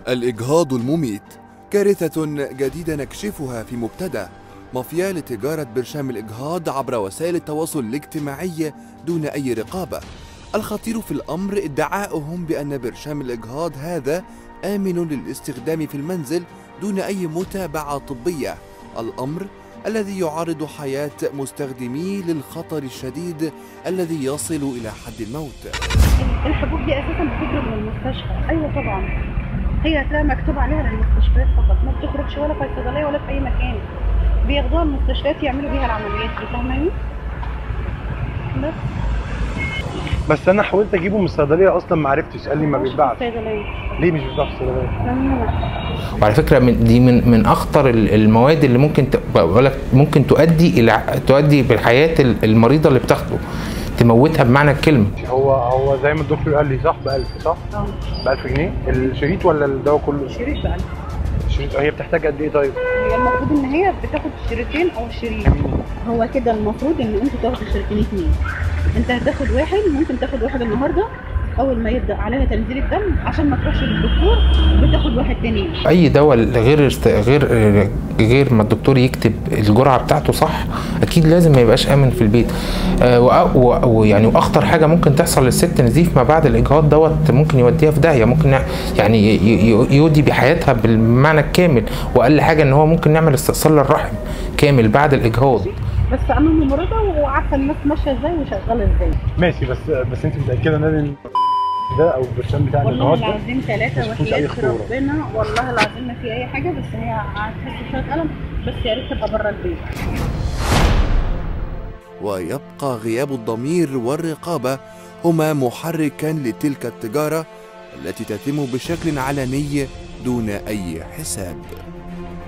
الإجهاض المميت كارثة جديدة نكشفها في مبتدأ مافيا لتجارة برشام الإجهاض عبر وسائل التواصل الاجتماعي دون أي رقابة الخطير في الأمر ادعاؤهم بأن برشام الإجهاض هذا آمن للاستخدام في المنزل دون أي متابعة طبية الأمر الذي يعرض حياة مستخدميه للخطر الشديد الذي يصل إلى حد الموت الحبوب دي اساسا بتجري من المستشفى ايوه طبعا هي هتلاقي مكتوب عليها للمستشفيات فقط ما بتخرجش ولا في الصيدليه ولا في اي مكان بياخدوها المستشفيات يعملوا بيها العمليات دي فاهماني بس بس انا حاولت اجيبه من الصيدليه اصلا ما عرفتش قال لي ما مش في بيتباعش الصيدليه ليه مش بيتباع في الصيدليه فاهمة؟ وعلى فكره من دي من من اخطر ال- المواد اللي ممكن ت- بقول لك ممكن تؤدي الى تؤدي بالحياه ال- المريضه اللي بتاخده تموتها بمعنى الكلمه هو هو زي ما الدكتور قال لي صح ب 1000 صح؟ اه ب 1000 جنيه الشريط ولا الدواء كله؟ شريط بقى الشريط هي بتحتاج قد ايه طيب؟ هي المفروض ان هي بتاخد شريطين او شريط هو كده المفروض ان انت تاخد شريطين اتنين انت هتاخد واحد ممكن تاخد واحد النهارده اول ما يبدا عليها تنزيل الدم عشان ما تروحش للدكتور بتاخد واحد تاني اي دواء غير است- غير غير ما الدكتور يكتب الجرعه بتاعته صح اكيد لازم ما يبقاش امن في البيت آه، وأ- و- ويعني واخطر حاجه ممكن تحصل للست نزيف ما بعد الاجهاض دوت ممكن يوديها في داهيه ممكن يع- يعني ي- ي- يودي بحياتها بالمعنى الكامل واقل حاجه ان هو ممكن نعمل استئصال للرحم كامل بعد الاجهاض بس انا ممرضه وعارفه الناس ماشيه ازاي وشغاله ازاي ماشي بس بس انت متاكده ان ده او البرشام بتاع والله النهارده العظيم ثلاثة مفيهوش أي وحياة خطورة. ربنا والله العظيم ما في أي حاجة بس هي هتحس بشوية ألم بس يا ريت تبقى بره البيت ويبقى غياب الضمير والرقابة هما محركا لتلك التجارة التي تتم بشكل علني دون أي حساب